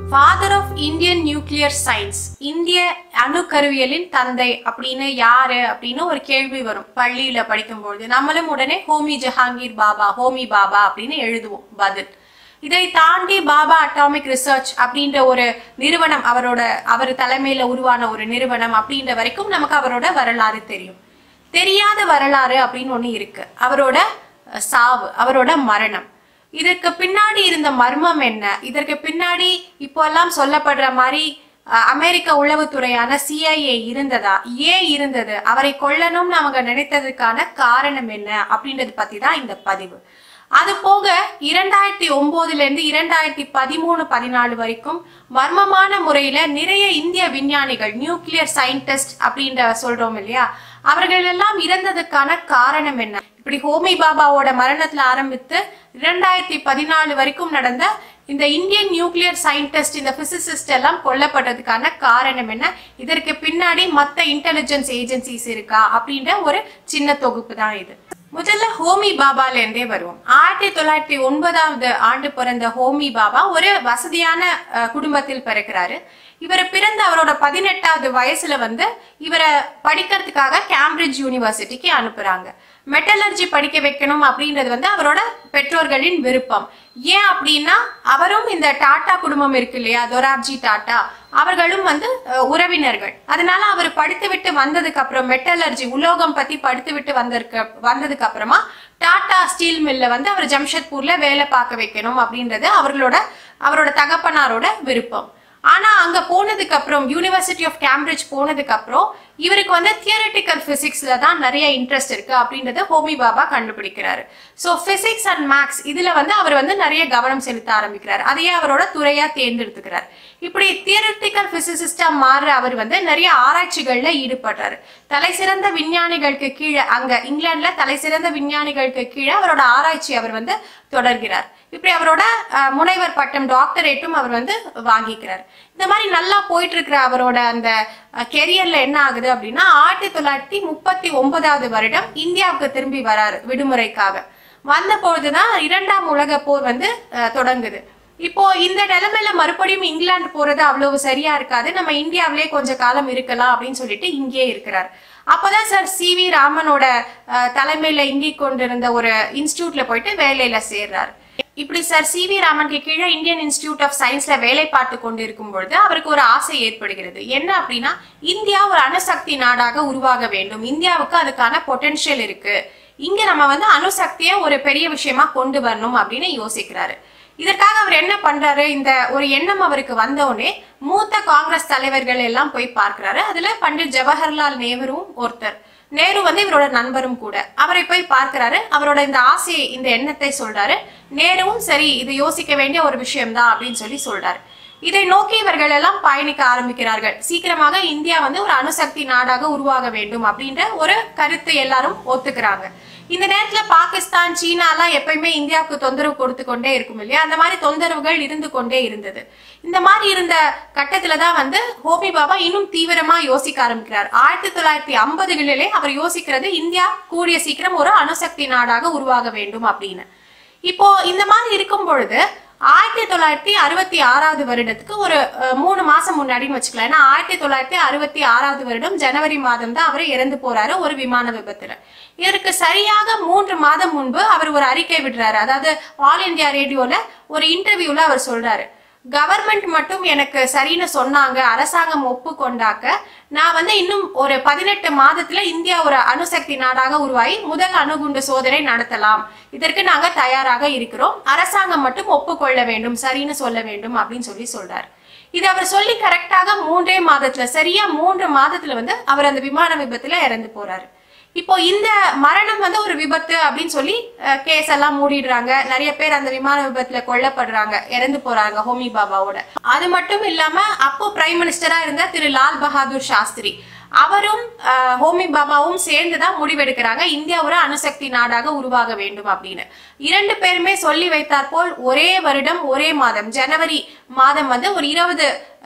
father of Indian nuclear science இந்திய அணுக்கருவியலின் தந்தை அப்படின்னு யாரு அப்படின்னு ஒரு கேள்வி வரும் பள்ளியில படிக்கும்பொழுது நம்மளும் உடனே ஹோமி ஜஹாங்கீர் பாபா ஹோமி பாபா அப்படின்னு எழுதுவோம் பதில் இதை தாண்டி பாபா அட்டாமிக் ரிசர்ச் அப்படின்ற ஒரு நிறுவனம் அவரோட அவர் தலைமையில உருவான ஒரு நிறுவனம் அப்படின்ற வரைக்கும் நமக்கு அவரோட வரலாறு தெரியும் தெரியாத வரலாறு அப்படின்னு ஒண்ணு இருக்கு அவரோட அஹ், சாவு அவரோட மரணம் இதற்கு பின்னாடி இருந்த மர்மம் என்ன இதற்கு பின்னாடி இப்போ எல்லாம் சொல்லப்படுற மாதிரி அஹ், அமெரிக்க உளவுத்துறையான சிஐஏ இருந்ததா ஏன் இருந்தது அவரை கொல்லணும்னு அவங்க நினைத்ததுக்கான காரணம் என்ன அப்படின்றது பத்தி தான் இந்த பதிவு அது போக இரண்டாயிரத்தி ஒன்பதுல இருந்து இரண்டாயிரத்தி பதிமூணு பதினாலு வரைக்கும் மர்மமான முறையில நிறைய இந்திய விஞ்ஞானிகள் நியூக்ளியர் சயின்டிஸ்ட் அப்படின்ற சொல்றோம் இல்லையா அவர்கள் எல்லாம் இறந்ததுக்கான காரணம் என்ன இப்படி ஹோமி பாபாவோட மரணத்துல ஆரம்பித்து இரண்டாயிரத்தி பதினாலு வரைக்கும் நடந்த இந்த இந்தியன் நியூக்ளியர் சயின்டிஸ்ட் இந்த பிசிசிஸ்ட் எல்லாம் கொல்லப்பட்டதுக்கான காரணம் என்ன இதற்கு பின்னாடி மத்த இன்டெலிஜென்ஸ் ஏஜென்சிஸ் இருக்கா அப்படின்ற ஒரு சின்ன தொகுப்பு தான் இது முதல்ல ஹோமி பாபால இருந்தே வருவோம் ஆயிரத்தி தொள்ளாயிரத்தி ஒன்பதாவது ஆண்டு பிறந்த ஹோமி பாபா ஒரு வசதியான அஹ், குடும்பத்தில் பிறக்கிறாரு இவர் பிறந்த அவரோட பதினெட்டாவது வயசுல வந்து இவரை படிக்கிறதுக்காக கேம்பிரிட்ஜ் யூனிவர்சிட்டிக்கு அனுப்புறாங்க மெட்டலர்ஜி படிக்க வைக்கணும் அப்படின்றது வந்து அவரோட பெற்றோர்களின் விருப்பம் ஏன் அப்படின்னா அவரும் இந்த டாடா குடும்பம் இருக்கு இல்லையா தொராப்ஜி டாடா அவர்களும் வந்து அஹ், உறவினர்கள் அதனால அவர் படித்து விட்டு வந்ததுக்கு அப்புறம் மெட்டலர்ஜி உலோகம் பத்தி படித்து விட்டு வந்திருக்க வந்ததுக்கு அப்புறமா டாடா ஸ்டீல் மில்ல வந்து அவர் ஜம்ஷெட்பூர்ல வேலை பார்க்க வைக்கணும் அப்படின்றது அவர்களோட அவரோட தகப்பனாரோட விருப்பம் ஆனா அங்க போனதுக்கு அப்புறம் யூனிவர்சிட்டி ஆஃப் கேம்பிரிட்ஜ் போனதுக்கு அப்புறம் இவருக்கு வந்து தியரட்டிக்கல் பிசிக்ஸ்ல தான் நிறைய இன்ட்ரெஸ்ட் இருக்கு அப்படின்றத ஹோமி பாபா கண்டுபிடிக்கிறாரு ஸோ பிசிக்ஸ் அண்ட் மேக்ஸ் இதுல வந்து அவர் வந்து நிறைய கவனம் செலுத்த ஆரம்பிக்கிறார் அதையே அவரோட துறையா தேர்ந்தெடுத்துக்கிறார் இப்படி தியரட்டிக்கல் பிசிசிஸ்டா மாறுற அவர் வந்து நிறைய ஆராய்ச்சிகள்ல ஈடுபடுறாரு தலை சிறந்த விஞ்ஞானிகளுக்கு கீழே அங்க இங்கிலாந்துல தலை சிறந்த விஞ்ஞானிகளுக்கு கீழே அவரோட ஆராய்ச்சி அவர் வந்து தொடர்கிறார் இப்படி அவரோட அஹ், முனைவர் பட்டம் டாக்டரேட்டும் அவர் வந்து வாங்கிக்கிறார் இந்த மாதிரி நல்லா போயிட்டு இருக்கிற அவரோட அந்த கெரியர்ல என்ன ஆகுது அப்படின்னா ஆயிரத்தி தொள்ளாயிரத்தி முப்பத்தி ஒன்பதாவது வருடம் இந்தியாவுக்கு திரும்பி வராரு விடுமுறைக்காக வந்த பொழுதுதான் இரண்டாம் உலக போர் வந்து அஹ், தொடங்குது இப்போ இந்த நிலைமையில மறுபடியும் இங்கிலாந்து போறது அவ்வளவு சரியா இருக்காது நம்ம இந்தியாவிலே கொஞ்ச காலம் இருக்கலாம் அப்படின்னு சொல்லிட்டு இங்கேயே இருக்கிறார் அப்போதான் சார் சி வி ராமனோட அஹ், தலைமையில இயங்கிக் கொண்டிருந்த ஒரு இன்ஸ்டியூட்ல போயிட்டு வேலையில சேர்றாரு இப்படி சார் சி வி ராமனுக்கு கீழே இந்தியன் இன்ஸ்டிடியூட் ஆஃப் சயின்ஸ்ல வேலை பார்த்து கொண்டு இருக்கும் பொழுது அவருக்கு ஒரு ஆசை ஏற்படுகிறது என்ன அப்படின்னா இந்தியா ஒரு அணுசக்தி நாடாக உருவாக வேண்டும் இந்தியாவுக்கு அதுக்கான பொட்டென்ஷியல் இருக்கு இங்க நம்ம வந்து அணுசக்தியை ஒரு பெரிய விஷயமா கொண்டு வரணும் அப்படின்னு யோசிக்கிறாரு இதற்காக அவர் என்ன பண்றாரு இந்த ஒரு எண்ணம் அவருக்கு வந்தவுடனே மூத்த காங்கிரஸ் தலைவர்கள் எல்லாம் போய் பார்க்கிறாரு அதுல பண்டிட் ஜவஹர்லால் நேருவும் ஒருத்தர் நேரு வந்து இவரோட நண்பரும் கூட அவரை போய் பார்க்கிறாரு அவரோட இந்த ஆசையை இந்த எண்ணத்தை சொல்றாரு நேருவும் சரி இது யோசிக்க வேண்டிய ஒரு விஷயம்தான் அப்படின்னு சொல்லி சொல்றாரு இதை நோக்கி இவர்கள் எல்லாம் பயணிக்க ஆரம்பிக்கிறார்கள் சீக்கிரமாக இந்தியா வந்து ஒரு அணுசக்தி நாடாக உருவாக வேண்டும் அப்படின்ற ஒரு கருத்தை எல்லாரும் ஒத்துக்கிறாங்க இந்த நேரத்துல பாகிஸ்தான் சீனா எல்லாம் எப்பயுமே இந்தியாவுக்கு தொந்தரவு கொடுத்து கொண்டே இருக்கும் இல்லையா அந்த மாதிரி தொந்தரவுகள் இருந்து கொண்டே இருந்தது இந்த மாதிரி இருந்த கட்டத்துல தான் வந்து ஹோமி பாபா இன்னும் தீவிரமா யோசிக்க ஆரம்பிக்கிறார் ஆயிரத்தி தொள்ளாயிரத்தி ஐம்பதுகளிலே அவர் யோசிக்கிறது இந்தியா கூடிய சீக்கிரம் ஒரு அணுசக்தி நாடாக உருவாக வேண்டும் அப்படின்னு இப்போ இந்த மாதிரி இருக்கும் பொழுது ஆயிரத்தி தொள்ளாயிரத்தி அறுபத்தி ஆறாவது வருடத்துக்கு ஒரு அஹ், மூணு மாசம் முன்னாடின்னு வச்சுக்கலாம் ஏன்னா ஆயிரத்தி தொள்ளாயிரத்தி அறுபத்தி ஆறாவது வருடம் ஜனவரி மாதம் தான் அவர் இறந்து போறாரு ஒரு விமான விபத்துல இதற்கு சரியாக மூன்று மாதம் முன்பு அவர் ஒரு அறிக்கை விடுறாரு அதாவது ஆல் இந்தியா ரேடியோல ஒரு இன்டர்வியூல அவர் சொல்றாரு கவர்மெண்ட் மட்டும் எனக்கு சரின்னு சொன்னாங்க அரசாங்கம் ஒப்புக்கொண்டாக்க நான் வந்து இன்னும் ஒரு பதினெட்டு மாதத்துல இந்தியா ஒரு அணுசக்தி நாடாக உருவாகி முதல் அணுகுண்டு சோதனை நடத்தலாம் இதற்கு நாங்க தயாராக இருக்கிறோம் அரசாங்கம் மட்டும் ஒப்புக்கொள்ள வேண்டும் சரின்னு சொல்ல வேண்டும் அப்படின்னு சொல்லி சொல்றாரு இது அவர் சொல்லி கரெக்டாக மூன்றே மாதத்துல சரியா மூன்று மாதத்துல வந்து அவர் அந்த விமான விபத்துல இறந்து போறாரு இப்போ இந்த மரணம் வந்து ஒரு விபத்து அப்படின்னு சொல்லி கேஸ் எல்லாம் மூடிடுறாங்க நிறைய பேர் அந்த விமான விபத்துல கொல்லப்படுறாங்க இறந்து போறாங்க ஹோமி பாபாவோட அது மட்டும் இல்லாம அப்போ பிரைம் மினிஸ்டரா இருந்த திரு லால் பகதூர் சாஸ்திரி அவரும் அஹ், ஹோமி பாபாவும் சேர்ந்து தான் முடிவெடுக்கிறாங்க இந்தியா ஒரு அணுசக்தி நாடாக உருவாக வேண்டும் அப்படின்னு இரண்டு பேருமே சொல்லி வைத்தார் போல் ஒரே வருடம் ஒரே மாதம் ஜனவரி மாதம் வந்து ஒரு இருபது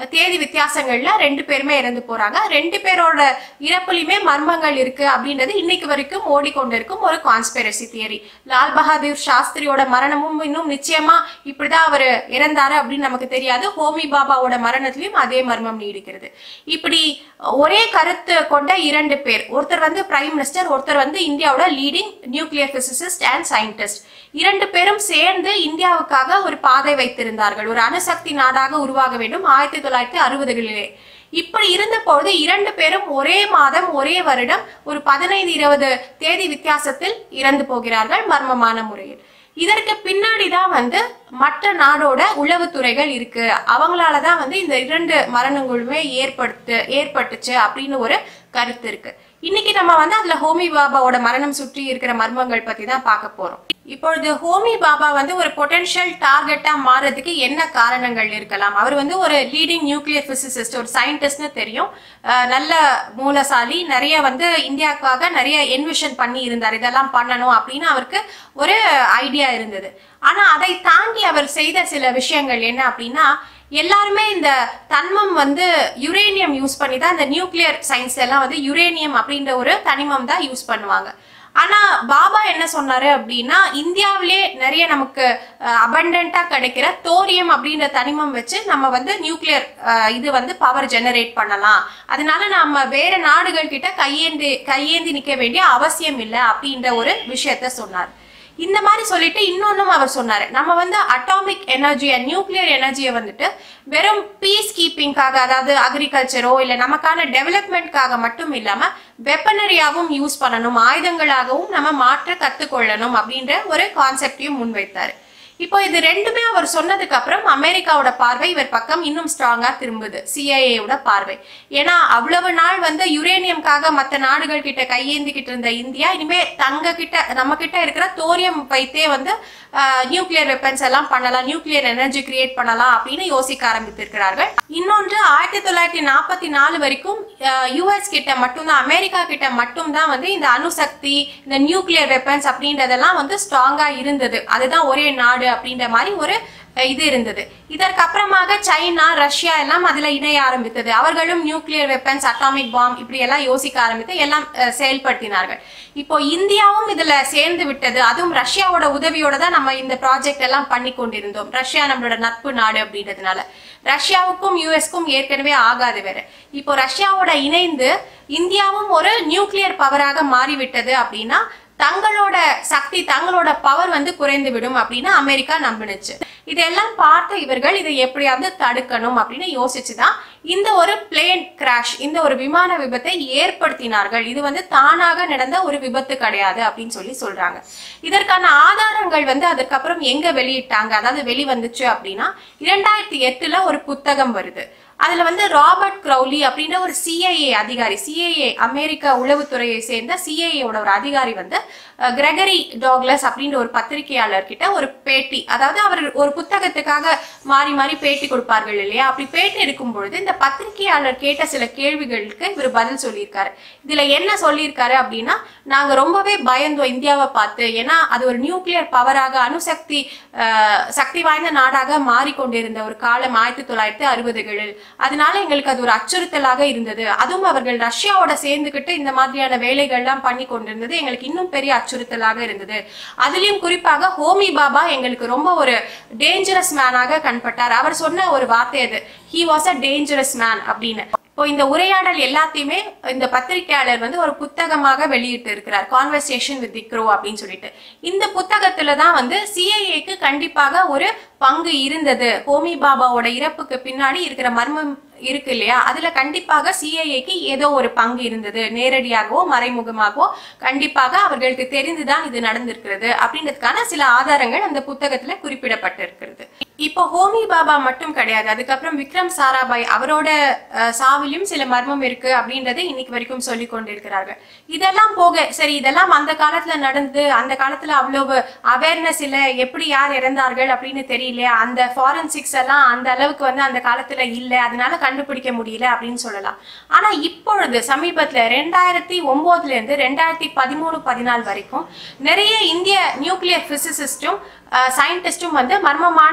தேதி வித்தியாசங்கள்ல ரெண்டு பேருமே இறந்து போறாங்க ரெண்டு பேரோட இறப்புலையுமே மர்மங்கள் இருக்கு அப்படின்றது இன்னைக்கு வரைக்கும் ஓடிக்கொண்டிருக்கும் ஒரு கான்ஸ்பிரசி தியரி லால் பகதூர் சாஸ்திரியோட மரணமும் இன்னும் நிச்சயமா இப்படிதான் அவர் இறந்தாரு அப்படின்னு நமக்கு தெரியாது ஹோமி பாபாவோட மரணத்திலையும் அதே மர்மம் நீடிக்கிறது இப்படி ஒரே கருத்து கொண்ட இரண்டு பேர் ஒருத்தர் வந்து பிரைம் மினிஸ்டர் ஒருத்தர் வந்து இந்தியாவோட leading nuclear physicist and scientist இரண்டு பேரும் சேர்ந்து இந்தியாவுக்காக ஒரு பாதை வைத்திருந்தார்கள் ஒரு அணுசக்தி நாடாக உருவாக வேண்டும் ஆயிரத்தி தொள்ளாயிரத்தி அறுபதுகளிலே இப்படி இருந்த பொழுது இரண்டு பேரும் ஒரே மாதம் ஒரே வருடம் ஒரு பதினைந்து இருபது தேதி வித்தியாசத்தில் இறந்து போகிறார்கள் மர்மமான முறையில் இதற்கு பின்னாடி தான் வந்து மற்ற நாடோட உளவுத்துறைகள் இருக்கு அவங்களால தான் வந்து இந்த இரண்டு மரணங்களுமே ஏற்படுத்து ஏற்பட்டுச்சு அப்படின்னு ஒரு கருத்து இருக்கு இன்னைக்கு நம்ம வந்து அதுல ஹோமி பாபாவோட மரணம் சுற்றி இருக்கிற மர்மங்கள் பத்தி தான் பார்க்க போறோம் இப்பொழுது ஹோமி பாபா வந்து ஒரு பொட்டன்ஷியல் டார்கெட்டா மாறதுக்கு என்ன காரணங்கள் இருக்கலாம் அவர் வந்து ஒரு லீடிங் நியூக்ளியர் பிசிசிஸ்ட் ஒரு சயின்டிஸ்ட்னு தெரியும் அஹ் நல்ல மூலசாலி நிறைய வந்து இந்தியாவுக்காக நிறைய என்விஷன் பண்ணி இருந்தார் இதெல்லாம் பண்ணணும் அப்படின்னு அவருக்கு ஒரு ஐடியா இருந்தது ஆனா அதை தாண்டி அவர் செய்த சில விஷயங்கள் என்ன அப்படின்னா எல்லாருமே இந்த தன்மம் வந்து யுரேனியம் யூஸ் பண்ணி தான் இந்த நியூக்ளியர் சயின்ஸ் எல்லாம் வந்து யுரேனியம் அப்படின்ற ஒரு தனிமம் தான் யூஸ் பண்ணுவாங்க ஆனா பாபா என்ன சொன்னாரு அப்படின்னா இந்தியாவிலே நிறைய நமக்கு அபண்டண்டா கிடைக்கிற தோரியம் அப்படின்ற தனிமம் வச்சு நம்ம வந்து நியூக்ளியர் இது வந்து பவர் ஜெனரேட் பண்ணலாம் அதனால நம்ம வேற நாடுகள் கிட்ட கையேந்தி கையேந்தி நிக்க வேண்டிய அவசியம் இல்லை அப்படின்ற ஒரு விஷயத்த சொன்னார் இந்த மாதிரி சொல்லிட்டு இன்னொன்னும் அவர் சொன்னாரு நம்ம வந்து அட்டாமிக் எனர்ஜியை நியூக்ளியர் எனர்ஜியை வந்துட்டு வெறும் பீஸ் கீப்பிங்காக அதாவது அக்ரிகல்ச்சரோ இல்லை நமக்கான டெவலப்மெண்ட்காக மட்டும் இல்லாம வெப்பனரியாவும் யூஸ் பண்ணணும் ஆயுதங்களாகவும் நம்ம மாற்ற கத்துக்கொள்ளணும் அப்படின்ற ஒரு கான்செப்டையும் முன்வைத்தாரு இப்போ இது ரெண்டுமே அவர் சொன்னதுக்கு அப்புறம் அமெரிக்காவோட பார்வை இவர் பக்கம் இன்னும் ஸ்ட்ராங்கா திரும்புது சிஐஏவோட பார்வை ஏன்னா அவ்வளவு நாள் வந்து யுரேனியம்காக மற்ற நாடுகள் கிட்ட கையேந்திக்கிட்டு இருந்த இந்தியா இனிமே தங்க கிட்ட நம்ம கிட்ட இருக்கிற தோரியம் வைத்தே வந்து நியூக்ளியர் வெப்பன்ஸ் எல்லாம் பண்ணலாம் நியூக்ளியர் எனர்ஜி கிரியேட் பண்ணலாம் அப்படின்னு யோசிக்க ஆரம்பித்திருக்கிறார்கள் இன்னொன்று ஆயிரத்தி தொள்ளாயிரத்தி நாற்பத்தி நாலு வரைக்கும் யூஎஸ் கிட்ட மட்டும்தான் அமெரிக்கா கிட்ட மட்டும்தான் வந்து இந்த அணுசக்தி இந்த நியூக்ளியர் வெப்பன்ஸ் அப்படின்றதெல்லாம் வந்து ஸ்ட்ராங்கா இருந்தது அதுதான் ஒரே நாடு அப்படின்ற மாதிரி ஒரு அஹ், இது இருந்தது இதற்கு அப்புறமாக சைனா ரஷ்யா எல்லாம் அதுல இணைய ஆரம்பித்தது அவர்களும் நியூக்ளியர் வெப்பன்ஸ் அட்டாமிக் பாம் இப்படி எல்லாம் யோசிக்க ஆரம்பித்து எல்லாம் அஹ், செயல்படுத்தினார்கள் இப்போ இந்தியாவும் இதுல சேர்ந்து விட்டது அதுவும் ரஷ்யாவோட உதவியோட தான் நம்ம இந்த ப்ராஜெக்ட் எல்லாம் பண்ணி கொண்டிருந்தோம் ரஷ்யா நம்மளோட நட்பு நாடு அப்படின்றதுனால ரஷ்யாவுக்கும் யூஎஸ்க்கும் ஏற்கனவே ஆகாது வேற இப்போ ரஷ்யாவோட இணைந்து இந்தியாவும் ஒரு நியூக்ளியர் பவராக மாறிவிட்டது அப்படின்னா தங்களோட சக்தி தங்களோட பவர் வந்து குறைந்து விடும் அப்படின்னு அமெரிக்கா நம்பினுச்சு இதெல்லாம் பார்த்த இவர்கள் இதை எப்படியாவது தடுக்கணும் அப்படின்னு யோசிச்சுதான் இந்த ஒரு பிளேன் கிராஷ் இந்த ஒரு விமான விபத்தை ஏற்படுத்தினார்கள் இது வந்து தானாக நடந்த ஒரு விபத்து கிடையாது அப்படின்னு சொல்லி சொல்றாங்க இதற்கான ஆதாரங்கள் வந்து அதுக்கப்புறம் எங்க வெளியிட்டாங்க அதாவது வெளிவந்துச்சு அப்படின்னா இரண்டாயிரத்தி எட்டுல ஒரு புத்தகம் வருது அதுல வந்து ராபர்ட் க்ரௌலி அப்படின்ற ஒரு சிஐஏ அதிகாரி சிஐஏ அமெரிக்க உளவுத்துறையை சேர்ந்த சிஐஏவோட ஒரு அதிகாரி வந்து அஹ், கிரெகரி டாக்லஸ் அப்படின்ற ஒரு பத்திரிகையாளர் கிட்ட ஒரு பேட்டி அதாவது அவர் ஒரு புத்தகத்துக்காக மாறி மாறி பேட்டி கொடுப்பார்கள் இல்லையா அப்படி பேட்டி எடுக்கும் பொழுது இந்த பத்திரிகையாளர் கேட்ட சில கேள்விகளுக்கு இவர் பதில் சொல்லியிருக்காரு இதுல என்ன சொல்லியிருக்காரு அப்படின்னா நாங்க ரொம்பவே பயந்தோம் இந்தியாவை பார்த்து ஏன்னா அது ஒரு நியூக்ளியர் பவராக அணுசக்தி அஹ், சக்தி வாய்ந்த நாடாக மாறிக்கொண்டிருந்த ஒரு காலம் ஆயிரத்தி தொள்ளாயிரத்தி அறுபதுகளில் அதனால எங்களுக்கு அது ஒரு அச்சுறுத்தலாக இருந்தது அதுவும் அவர்கள் ரஷ்யாவோட சேர்ந்துக்கிட்டு இந்த மாதிரியான வேலைகள்லாம் பண்ணி கொண்டிருந்தது எங்களுக்கு இன்னும் பெரிய அச்சுறுத்தலாக இருந்தது அதுலயும் குறிப்பாக ஹோமி பாபா எங்களுக்கு ரொம்ப ஒரு டேஞ்சரஸ் மேனாக கண்பட்டார் அவர் சொன்ன ஒரு வார்த்தை அது he was a dangerous man அப்படின்னு இப்போ இந்த உரையாடல் எல்லாத்தையுமே இந்த பத்திரிகையாளர் வந்து ஒரு புத்தகமாக வெளியிட்டு இருக்கிறார் கான்வர்சேஷன் வித் க்ரோ அப்படின்னு சொல்லிட்டு இந்த புத்தகத்துல தான் வந்து சிஐஏக்கு கண்டிப்பாக ஒரு பங்கு இருந்தது ஹோமி பாபாவோட இறப்புக்கு பின்னாடி இருக்கிற மர்மம் இருக்கு இல்லையா அதுல கண்டிப்பாக சிஐஏக்கு ஏதோ ஒரு பங்கு இருந்தது நேரடியாகவோ மறைமுகமாகவோ கண்டிப்பாக அவர்களுக்கு தெரிந்துதான் இது நடந்திருக்கிறது அப்படின்றதுக்கான சில ஆதாரங்கள் அந்த புத்தகத்துல குறிப்பிடப்பட்டிருக்கிறது இப்போ ஹோமி பாபா மட்டும் கிடையாது அதுக்கப்புறம் விக்ரம் சாராபாய் அவரோட அஹ், சாவிலும் சில மர்மம் இருக்கு அப்படின்றதை இன்னைக்கு வரைக்கும் சொல்லி கொண்டிருக்கிறார்கள் இதெல்லாம் போக சரி இதெல்லாம் அந்த காலத்துல நடந்தது அந்த காலத்துல அவ்வளவு அவேர்னஸ் இல்ல எப்படி யார் இறந்தார்கள் அப்படின்னு தெரியல அந்த ஃபாரன்சிக்ஸ் எல்லாம் அந்த அளவுக்கு வந்து அந்த காலத்துல இல்ல அதனால கண்டுபிடிக்க முடியல அப்படின்னு சொல்லலாம் ஆனா இப்பொழுது சமீபத்துல ரெண்டாயிரத்தி ஒன்பதுல இருந்து ரெண்டாயிரத்தி பதிமூணு பதினாலு வரைக்கும் நிறைய இந்திய நியூக்ளியர் பிசிசிஸ்டும் சயின்டிஸ்டும் வந்து மர்மமான முறையில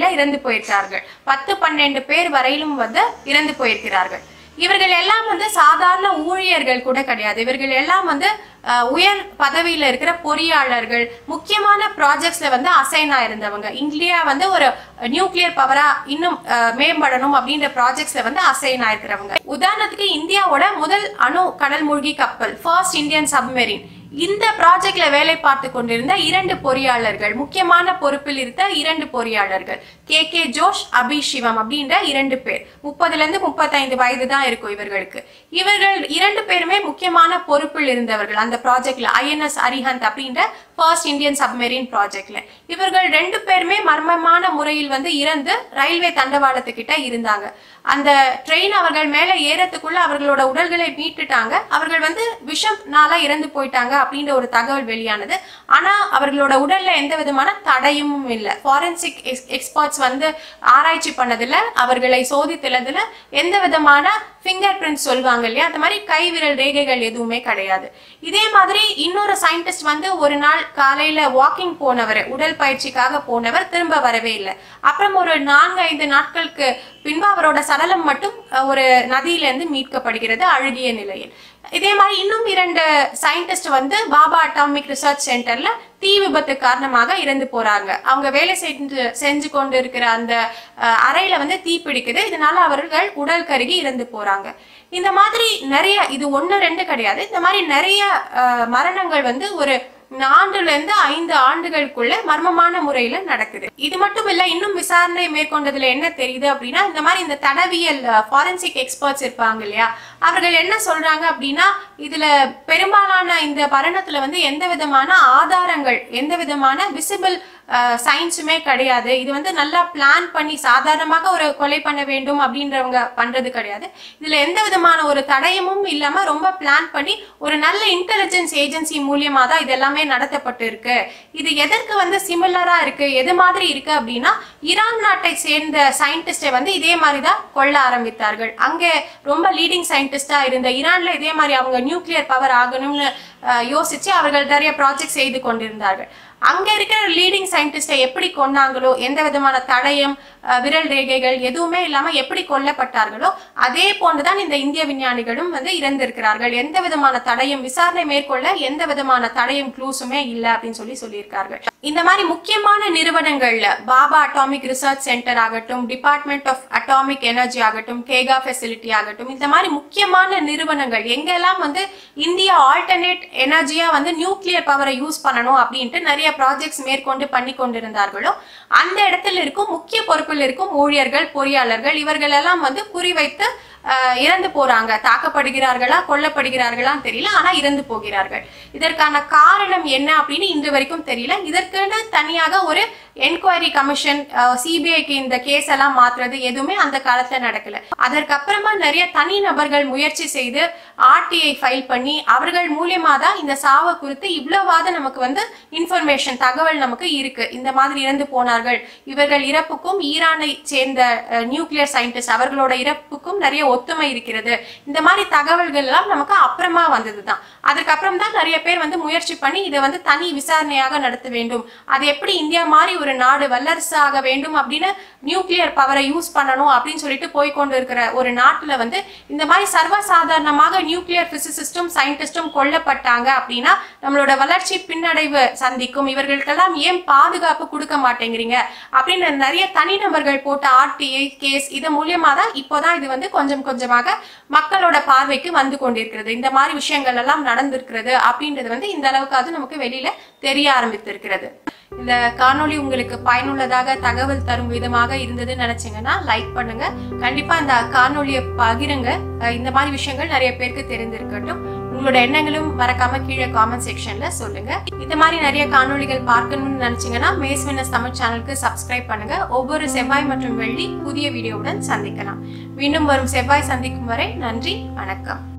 முறையில இறந்து போயிருக்கிறார்கள் பத்து பன்னெண்டு பேர் வரையிலும் வந்து இறந்து போயிருக்கிறார்கள் இவர்கள் எல்லாம் வந்து சாதாரண ஊழியர்கள் கூட கிடையாது இவர்கள் எல்லாம் வந்து அஹ், உயர் பதவியில இருக்கிற பொறியாளர்கள் முக்கியமான ப்ராஜெக்ட்ஸ்ல வந்து அசைன் ஆயிருந்தவங்க இந்தியா வந்து ஒரு நியூக்ளியர் பவரா இன்னும் அஹ், மேம்படணும் அப்படின்ற ப்ராஜெக்ட்ஸ்ல வந்து அசைன் ஆயிருக்கிறவங்க உதாரணத்துக்கு இந்தியாவோட முதல் அணு கடல் மூழ்கி கப்பல் ஃபர்ஸ்ட் இந்தியன் சப்மெரின் இந்த ப்ராஜெக்ட்ல வேலை பார்த்து கொண்டிருந்த இரண்டு பொறியாளர்கள் முக்கியமான பொறுப்பில் இருந்த இரண்டு பொறியாளர்கள் கே கே ஜோஷ் அபி சிவம் அப்படின்ற இரண்டு பேர் முப்பதுல இருந்து முப்பத்தைந்து வயது தான் இருக்கும் இவர்களுக்கு இவர்கள் இரண்டு பேருமே முக்கியமான பொறுப்பில் இருந்தவர்கள் அந்த ப்ராஜெக்ட்ல ஐஎன்எஸ் அரிஹந்த் அப்படின்ற ஃபர்ஸ்ட் இந்தியன் சப்மெரின் ப்ராஜெக்ட்ல இவர்கள் ரெண்டு பேருமே மர்மமான முறையில் வந்து இறந்து ரயில்வே தண்டவாளத்துக்கிட்ட இருந்தாங்க அந்த ட்ரெயின் அவர்கள் மேல ஏறத்துக்குள்ள அவர்களோட உடல்களை மீட்டுட்டாங்க அவர்கள் வந்து விஷம்னால இறந்து போயிட்டாங்க அப்படின்ற ஒரு தகவல் வெளியானது ஆனா அவர்களோட உடல்ல எந்த விதமான தடயமும் இல்லை ஃபாரன்சிக் எக்ஸ்பர்ட்ஸ் வந்து ஆராய்ச்சி பண்ணதுல அவர்களை சோதித்ததுல எந்த விதமான ஃபிங்கர் பிரிண்ட் சொல்லுவாங்க இல்லையா அந்த மாதிரி கை விரல் ரேகைகள் எதுவுமே கிடையாது இதே மாதிரி இன்னொரு சயின்டிஸ்ட் வந்து ஒரு நாள் காலையில வாக்கிங் போனவர் உடல் பயிற்சிக்காக போனவர் திரும்ப வரவே இல்லை அப்புறம் ஒரு நான்கு ஐந்து நாட்களுக்கு பின்பு அவரோட சடலம் மட்டும் அஹ், ஒரு நதியில இருந்து மீட்கப்படுகிறது அழுகிய நிலையில் இதே மாதிரி இன்னும் இரண்டு சயின்டிஸ்ட் வந்து பாபா அட்டாமிக் ரிசர்ச் சென்டர்ல தீ விபத்து காரணமாக இறந்து போறாங்க அவங்க வேலை செஞ்சு செஞ்சு கொண்டு இருக்கிற அந்த அஹ், அறையில வந்து தீ பிடிக்குது இதனால அவர்கள் உடல் கருகி இறந்து போறாங்க இந்த மாதிரி நிறைய இது ஒண்ணு ரெண்டு கிடையாது இந்த மாதிரி நிறைய அஹ், மரணங்கள் வந்து ஒரு நான்குல இருந்து ஐந்து ஆண்டுகளுக்குள்ள மர்மமான முறையில நடக்குது இது மட்டும் இல்ல இன்னும் விசாரணை மேற்கொண்டதுல என்ன தெரியுது அப்படின்னா இந்த மாதிரி இந்த தடவியல் ஃபாரன்சிக் எக்ஸ்பர்ட்ஸ் இருப்பாங்க இல்லையா அவர்கள் என்ன சொல்றாங்க அப்படின்னா இதுல பெரும்பாலான இந்த மரணத்துல வந்து எந்த விதமான ஆதாரங்கள் எந்த விதமான விசிபிள் சயின்ஸுமே கிடையாது இது வந்து நல்லா பிளான் பண்ணி சாதாரணமாக ஒரு கொலை பண்ண வேண்டும் அப்படின்றவங்க பண்றது கிடையாது இதுல எந்த விதமான ஒரு தடயமும் இல்லாம ரொம்ப பிளான் பண்ணி ஒரு நல்ல இன்டெலிஜென்ஸ் ஏஜென்சி மூலியமா தான் இது எல்லாமே நடத்தப்பட்டு இருக்கு இது எதற்கு வந்து சிமிலரா இருக்கு எது மாதிரி இருக்கு அப்படின்னா ஈரான் நாட்டை சேர்ந்த சயின்டிஸ்டை வந்து இதே மாதிரி தான் கொள்ள ஆரம்பித்தார்கள் அங்கே ரொம்ப லீடிங் சயின்டிஸ்டா இருந்த ஈரான்ல இதே மாதிரி அவங்க நியூக்ளியர் பவர் ஆகணும்னு அஹ், யோசிச்சு அவர்கள் நிறைய ப்ராஜெக்ட் செய்து கொண்டிருந்தார்கள் அங்க இருக்கிற லீடிங் சயின்டிஸ்டை எப்படி கொன்னாங்களோ எந்த விதமான தடயம் அஹ், விரல் ரேகைகள் எதுவுமே இல்லாம எப்படி கொல்லப்பட்டார்களோ அதே போன்றுதான் இந்த இந்திய விஞ்ஞானிகளும் வந்து இறந்திருக்கிறார்கள் எந்த விதமான தடயம் விசாரணை மேற்கொள்ள எந்த விதமான தடயம் க்ளூஸுமே இல்லை அப்படின்னு சொல்லி சொல்லியிருக்கார்கள் இந்த மாதிரி முக்கியமான நிறுவனங்கள்ல பாபா அட்டாமிக் ரிசர்ச் சென்டர் ஆகட்டும் டிபார்ட்மெண்ட் ஆஃப் அட்டாமிக் எனர்ஜி ஆகட்டும் கேகா ஃபெசிலிட்டி ஆகட்டும் இந்த மாதிரி முக்கியமான நிறுவனங்கள் எங்கெல்லாம் வந்து இந்தியா ஆல்டர்னேட் எனர்ஜியா வந்து நியூக்ளியர் பவரை யூஸ் பண்ணணும் அப்படின்ட்டு நிறைய ப்ராஜெக்ட்ஸ் மேற்கொண்டு பண்ணி கொண்டிருந்தார்களோ அந்த இடத்துல இருக்கும் முக்கிய பொறுப்பில் இருக்கும் ஊழியர்கள் பொறியாளர்கள் இவர்கள் எல்லாம் வந்து குறிவைத்து அஹ், இறந்து போறாங்க தாக்கப்படுகிறார்களா கொல்லப்படுகிறார்களா தெரியல ஆனா இறந்து போகிறார்கள் இதற்கான காரணம் என்ன அப்படின்னு இன்று வரைக்கும் தெரியல இதற்குன்னு தனியாக ஒரு என்கொயரி கமிஷன் சிபிஐக்கு இந்த கேஸ் எல்லாம் மாத்துறது எதுவுமே அந்த காலத்துல நடக்கல அதற்கப்புறமா நிறைய தனி நபர்கள் முயற்சி செய்து ஆர்டிஐ ஃபைல் பண்ணி அவர்கள் மூலியமா தான் இந்த சாவை குறித்து இவ்வளவாத நமக்கு வந்து இன்ஃபர்மேஷன் தகவல் நமக்கு இருக்கு இந்த மாதிரி இறந்து போனார்கள் இவர்கள் இறப்புக்கும் ஈரானை சேர்ந்த நியூக்ளியர் சயின்டிஸ்ட் அவர்களோட இறப்புக்கும் நிறைய ஒத்துமை இருக்கிறது இந்த மாதிரி தகவல்கள் எல்லாம் நமக்கு அப்புறமா வந்தது தான் அதுக்கப்புறம் தான் நிறைய பேர் வந்து முயற்சி பண்ணி இதை வந்து தனி விசாரணையாக நடத்த வேண்டும் அது எப்படி இந்தியா மாதிரி ஒரு நாடு வல்லரசு ஆக வேண்டும் அப்படின்னு நியூக்ளியர் பவரை யூஸ் பண்ணணும் அப்படின்னு சொல்லிட்டு போய் கொண்டு இருக்கிற ஒரு நாட்டுல வந்து இந்த மாதிரி சர்வசாதாரணமாக நியூக்ளியர் பிசிசிஸ்டும் சயின்டிஸ்டும் கொல்லப்பட்டாங்க அப்படின்னா நம்மளோட வளர்ச்சி பின்னடைவு சந்திக்கும் இவர்களுக்கெல்லாம் ஏன் பாதுகாப்பு கொடுக்க மாட்டேங்கிறீங்க அப்படின்னு நிறைய தனிநபர்கள் போட்ட ஆர்டிஐ கேஸ் இது மூலியமா தான் இப்போதான் இது வந்து கொஞ்சம் கொஞ்சமாக மக்களோட பார்வைக்கு வந்து கொண்டிருக்கிறது இந்த மாதிரி விஷயங்கள் எல்லாம் நடந்திருக்கிறது அப்படின்றது வந்து இந்த அளவுக்காவது நமக்கு வெளியில தெரிய ஆரம்பித்திருக்கிறது இந்த காணொளி உங்களுக்கு பயனுள்ளதாக தகவல் தரும் விதமாக இருந்ததுன்னு நினைச்சீங்கன்னா லைக் பண்ணுங்க கண்டிப்பா இந்த காணொளியை பகிருங்க அஹ் இந்த மாதிரி விஷயங்கள் நிறைய பேருக்கு தெரிந்திருக்கட்டும் உங்களோட எண்ணங்களும் மறக்காம கீழே காமெண்ட் செக்ஷன்ல சொல்லுங்க இந்த மாதிரி நிறைய காணொளிகள் பார்க்கணும்னு நினைச்சீங்கன்னா மேஸ்வினஸ் தமிழ் சேனலுக்கு சப்ஸ்கிரைப் பண்ணுங்க ஒவ்வொரு செவ்வாய் மற்றும் வெள்ளி புதிய வீடியோவுடன் சந்திக்கலாம் மீண்டும் வரும் செவ்வாய் சந்திக்கும் வரை நன்றி வணக்கம்